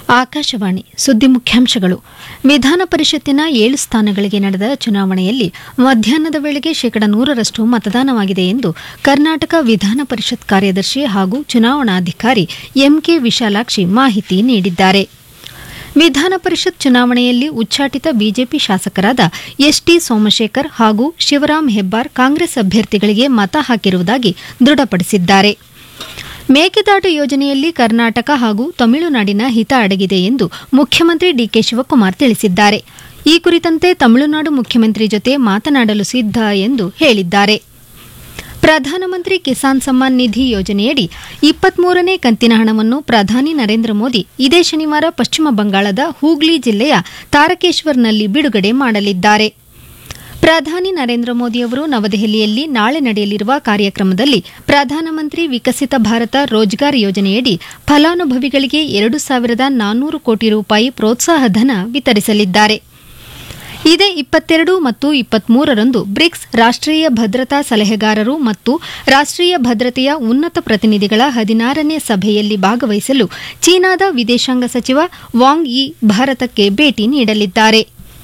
ಆಕಾಶವಾಣಿ ಸುದ್ದಿ ಮುಖ್ಯಾಂಶಗಳು ವಿಧಾನ ಪರಿಷತ್ತಿನ ಏಳು ಸ್ಥಾನಗಳಿಗೆ ನಡೆದ ಚುನಾವಣೆಯಲ್ಲಿ ಮಧ್ಯಾಹ್ನದ ವೇಳೆಗೆ ಶೇಕಡ ನೂರರಷ್ಟು ಮತದಾನವಾಗಿದೆ ಎಂದು ಕರ್ನಾಟಕ ವಿಧಾನ ಪರಿಷತ್ ಕಾರ್ಯದರ್ಶಿ ಹಾಗೂ ಚುನಾವಣಾಧಿಕಾರಿ ಎಂಕೆ ವಿಶಾಲಾಕ್ಷಿ ಮಾಹಿತಿ ನೀಡಿದ್ದಾರೆ ವಿಧಾನ ಪರಿಷತ್ ಚುನಾವಣೆಯಲ್ಲಿ ಉಚ್ಚಾಟಿತ ಬಿಜೆಪಿ ಶಾಸಕರಾದ ಎಸ್ಟಿ ಸೋಮಶೇಖರ್ ಹಾಗೂ ಶಿವರಾಂ ಹೆಬ್ಬಾರ್ ಕಾಂಗ್ರೆಸ್ ಅಭ್ಯರ್ಥಿಗಳಿಗೆ ಮತ ಹಾಕಿರುವುದಾಗಿ ದೃಢಪಡಿಸಿದ್ದಾರೆ ಮೇಕೆದಾಟು ಯೋಜನೆಯಲ್ಲಿ ಕರ್ನಾಟಕ ಹಾಗೂ ತಮಿಳುನಾಡಿನ ಹಿತ ಅಡಗಿದೆ ಎಂದು ಮುಖ್ಯಮಂತ್ರಿ ಡಿಕೆ ಶಿವಕುಮಾರ್ ತಿಳಿಸಿದ್ದಾರೆ ಈ ಕುರಿತಂತೆ ತಮಿಳುನಾಡು ಮುಖ್ಯಮಂತ್ರಿ ಜೊತೆ ಮಾತನಾಡಲು ಸಿದ್ಧ ಎಂದು ಹೇಳಿದ್ದಾರೆ ಪ್ರಧಾನಮಂತ್ರಿ ಕಿಸಾನ್ ಸಮ್ಮಾನ್ ನಿಧಿ ಯೋಜನೆಯಡಿ ಇಪ್ಪತ್ಮೂರನೇ ಕಂತಿನ ಹಣವನ್ನು ಪ್ರಧಾನಿ ನರೇಂದ್ರ ಮೋದಿ ಇದೇ ಶನಿವಾರ ಪಶ್ಚಿಮ ಬಂಗಾಳದ ಹೂಗ್ಲಿ ಜಿಲ್ಲೆಯ ತಾರಕೇಶ್ವರ್ನಲ್ಲಿ ಬಿಡುಗಡೆ ಮಾಡಲಿದ್ದಾರೆ ಪ್ರಧಾನಿ ನರೇಂದ್ರ ಮೋದಿಯವರು ನವದೆಹಲಿಯಲ್ಲಿ ನಾಳೆ ನಡೆಯಲಿರುವ ಕಾರ್ಯಕ್ರಮದಲ್ಲಿ ಪ್ರಧಾನಮಂತ್ರಿ ವಿಕಸಿತ ಭಾರತ ರೋಜ್ಗಾರ್ ಯೋಜನೆಯಡಿ ಫಲಾನುಭವಿಗಳಿಗೆ ಎರಡು ಸಾವಿರದ ನಾನ್ನೂರು ಕೋಟಿ ರೂಪಾಯಿ ಪ್ರೋತ್ಸಾಹ ಧನ ವಿತರಿಸಲಿದ್ದಾರೆ ಇದೇ ಇಪ್ಪತ್ತೆರಡು ಮತ್ತು ಇಪ್ಪತ್ಮೂರರಂದು ಬ್ರಿಕ್ಸ್ ರಾಷ್ಟ್ರೀಯ ಭದ್ರತಾ ಸಲಹೆಗಾರರು ಮತ್ತು ರಾಷ್ಟ್ರೀಯ ಭದ್ರತೆಯ ಉನ್ನತ ಪ್ರತಿನಿಧಿಗಳ ಹದಿನಾರನೇ ಸಭೆಯಲ್ಲಿ ಭಾಗವಹಿಸಲು ಚೀನಾದ ವಿದೇಶಾಂಗ ಸಚಿವ ವಾಂಗ್ ಯಿ ಭಾರತಕ್ಕೆ ಭೇಟಿ ನೀಡಲಿದ್ದಾರೆ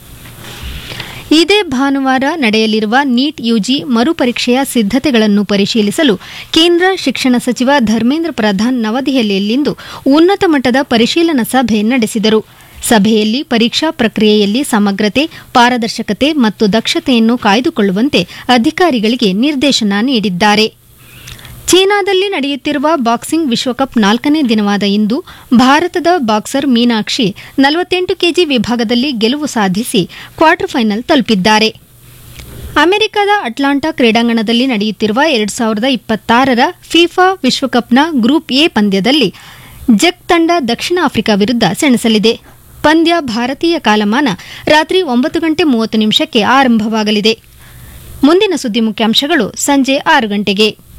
ಇದೇ ಭಾನುವಾರ ನಡೆಯಲಿರುವ ನೀಟ್ ಯುಜಿ ಮರುಪರೀಕ್ಷೆಯ ಸಿದ್ದತೆಗಳನ್ನು ಪರಿಶೀಲಿಸಲು ಕೇಂದ್ರ ಶಿಕ್ಷಣ ಸಚಿವ ಧರ್ಮೇಂದ್ರ ಪ್ರಧಾನ್ ನವದೆಹಲಿಯಲ್ಲಿಂದು ಉನ್ನತ ಮಟ್ಟದ ಪರಿಶೀಲನಾ ಸಭೆ ನಡೆಸಿದರು ಸಭೆಯಲ್ಲಿ ಪರೀಕ್ಷಾ ಪ್ರಕ್ರಿಯೆಯಲ್ಲಿ ಸಮಗ್ರತೆ ಪಾರದರ್ಶಕತೆ ಮತ್ತು ದಕ್ಷತೆಯನ್ನು ಕಾಯ್ದುಕೊಳ್ಳುವಂತೆ ಅಧಿಕಾರಿಗಳಿಗೆ ನಿರ್ದೇಶನ ನೀಡಿದ್ದಾರೆ ಚೀನಾದಲ್ಲಿ ನಡೆಯುತ್ತಿರುವ ಬಾಕ್ಸಿಂಗ್ ವಿಶ್ವಕಪ್ ನಾಲ್ಕನೇ ದಿನವಾದ ಇಂದು ಭಾರತದ ಬಾಕ್ಸರ್ ಮೀನಾಕ್ಷಿ ನಲವತ್ತೆಂಟು ಕೆಜಿ ವಿಭಾಗದಲ್ಲಿ ಗೆಲುವು ಸಾಧಿಸಿ ಕ್ವಾರ್ಟರ್ ಫೈನಲ್ ತಲುಪಿದ್ದಾರೆ ಅಮೆರಿಕದ ಅಟ್ಲಾಂಟಾ ಕ್ರೀಡಾಂಗಣದಲ್ಲಿ ನಡೆಯುತ್ತಿರುವ ಎರಡು ಸಾವಿರದ ಇಪ್ಪತ್ತಾರರ ಫಿಫಾ ವಿಶ್ವಕಪ್ನ ಗ್ರೂಪ್ ಎ ಪಂದ್ಯದಲ್ಲಿ ಜಕ್ ತಂಡ ದಕ್ಷಿಣ ಆಫ್ರಿಕಾ ವಿರುದ್ಧ ಸೆಣಸಲಿದೆ ಪಂದ್ಯ ಭಾರತೀಯ ಕಾಲಮಾನ ರಾತ್ರಿ ಒಂಬತ್ತು ಗಂಟೆ ಮೂವತ್ತು ನಿಮಿಷಕ್ಕೆ ಆರಂಭವಾಗಲಿದೆ ಮುಂದಿನ ಸುದ್ದಿ ಮುಖ್ಯಾಂಶಗಳು ಸಂಜೆ ಆರು ಗಂಟೆಗೆ